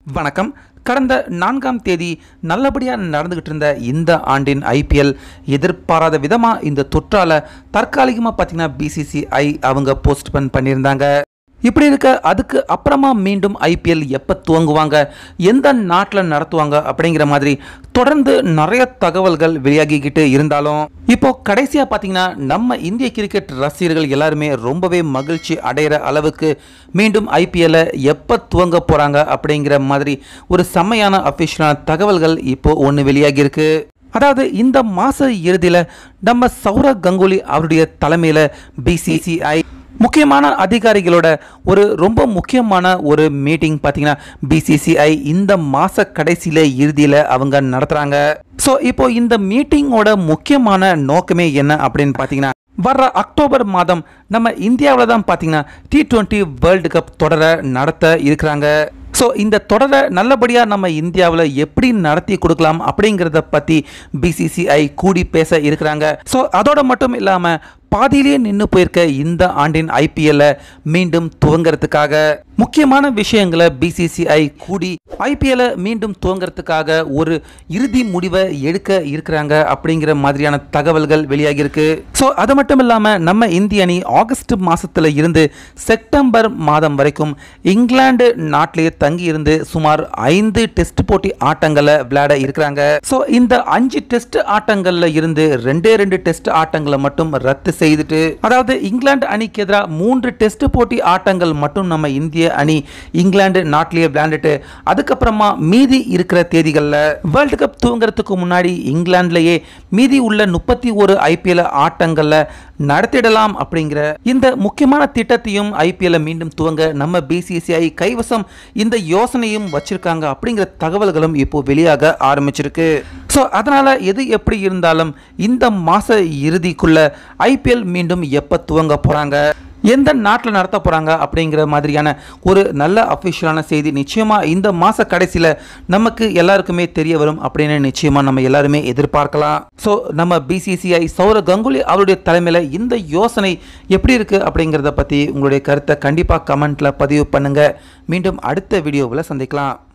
வணக்கம் கடந்த நான்காம் தேதி நல்லபடியாக நடந்துகிட்டு இருந்த இந்த ஆண்டின் ஐபிஎல் எதிர்பாராத விதமாக இந்த தொற்றால தற்காலிகமாக பார்த்தீங்கன்னா பிசிசிஐ அவங்க போஸ்ட்பன் பண்ணியிருந்தாங்க இப்படி இருக்க அதுக்கு அப்புறமா மீண்டும் ஐபிஎல் எப்போ துவங்குவாங்க எந்த நாட்டில் நடத்துவாங்க அப்படிங்கிற மாதிரி தொடர்ந்து நிறைய தகவல்கள் வெளியாகிக்கிட்டு இருந்தாலும் இப்போ கடைசியாக பார்த்தீங்கன்னா நம்ம இந்திய கிரிக்கெட் ரசிகர்கள் எல்லாருமே ரொம்பவே மகிழ்ச்சி அடைகிற அளவுக்கு மீண்டும் ஐபிஎல்லை எப்போ துவங்க போகிறாங்க அப்படிங்கிற மாதிரி ஒரு செம்மையான அஃபிஷியலான தகவல்கள் இப்போ ஒன்று வெளியாகியிருக்கு அதாவது இந்த மாத இறுதியில் நம்ம சௌரவ் கங்குலி அவருடைய தலைமையில் பிசிசிஐ முக்கியமான அதிகாரிகளோட ஒரு ரொம்ப முக்கியமான ஒரு மீட்டிங் பார்த்தீங்கன்னா பிசிசிஐ இந்த மாத கடைசியில் இறுதியில் அவங்க நடத்துகிறாங்க ஸோ இப்போ இந்த மீட்டிங்கோட முக்கியமான நோக்கமே என்ன அப்படின்னு பார்த்தீங்கன்னா வர்ற அக்டோபர் மாதம் நம்ம இந்தியாவில் தான் பார்த்தீங்கன்னா டி டுவெண்ட்டி வேர்ல்டு கப் தொடரை நடத்த இருக்கிறாங்க ஸோ இந்த தொடரை நல்லபடியாக நம்ம இந்தியாவில் எப்படி நடத்தி கொடுக்கலாம் அப்படிங்கிறத பற்றி பிசிசிஐ கூடி பேச இருக்கிறாங்க ஸோ அதோட மட்டும் இல்லாமல் பாதியிலேயே நின்று போயிருக்க இந்த ஆண்டின் ஐபிஎல்ல மீண்டும் துவங்கிறதுக்காக முக்கியமான விஷயங்களை பிசிசிஐ கூடி ஐபிஎல்ல மீண்டும் துவங்கிறதுக்காக ஒரு இறுதி முடிவை எடுக்க இருக்கிறாங்க அப்படிங்கிற மாதிரியான தகவல்கள் வெளியாகியிருக்கு ஸோ அது மட்டும் இல்லாமல் நம்ம இந்திய அணி ஆகஸ்ட் மாசத்துல இருந்து செப்டம்பர் மாதம் வரைக்கும் இங்கிலாந்து நாட்டிலேயே தங்கி இருந்து சுமார் ஐந்து டெஸ்ட் போட்டி ஆட்டங்களை விளையாட இருக்கிறாங்க ஸோ இந்த அஞ்சு டெஸ்ட் ஆட்டங்கள்ல இருந்து ரெண்டே ரெண்டு டெஸ்ட் ஆட்டங்களை மட்டும் ரத்து செய்துட்டு அதாவது இங்கிலாந்து அணிக்கு எதிராக மூன்று டெஸ்ட் போட்டி ஆட்டங்கள் மட்டும் நம்ம இந்திய அணி இங்கிலாந்து நாட்டிலேயே விளையாண்டுட்டு அதுக்கப்புறமா மீதி இருக்கிற தேதிகளில் வேர்ல்டு கப் தூங்குறதுக்கு முன்னாடி இங்கிலாந்துலேயே மீதி உள்ள முப்பத்தி ஒரு ஐபிஎல் ஆட்டங்களில் நடத்திடலாம் அப்படிங்கிற இந்த முக்கியமான திட்டத்தையும் ஐபிஎல்ல மீண்டும் துவங்க நம்ம பிசிசிஐ கைவசம் இந்த யோசனையும் வச்சிருக்காங்க அப்படிங்கிற தகவல்களும் இப்போ வெளியாக ஆரம்பிச்சிருக்கு ஸோ அதனால எது எப்படி இருந்தாலும் இந்த மாச இறுதிக்குள்ள ஐபிஎல் மீண்டும் எப்போ துவங்க போறாங்க எந்த நாட்டில் நடத்த போகிறாங்க அப்படிங்கிற மாதிரியான ஒரு நல்ல அஃபிஷியலான செய்தி நிச்சயமாக இந்த மாத கடைசியில் நமக்கு எல்லாருக்குமே தெரிய வரும் அப்படின்னு நிச்சயமாக நம்ம எல்லாருமே எதிர்பார்க்கலாம் ஸோ நம்ம பிசிசிஐ சௌரவ் கங்குலி அவருடைய தலைமையில் இந்த யோசனை எப்படி இருக்குது அப்படிங்கிறத பற்றி உங்களுடைய கருத்தை கண்டிப்பாக கமெண்ட்டில் பதிவு பண்ணுங்கள் மீண்டும் அடுத்த வீடியோவில் சந்திக்கலாம்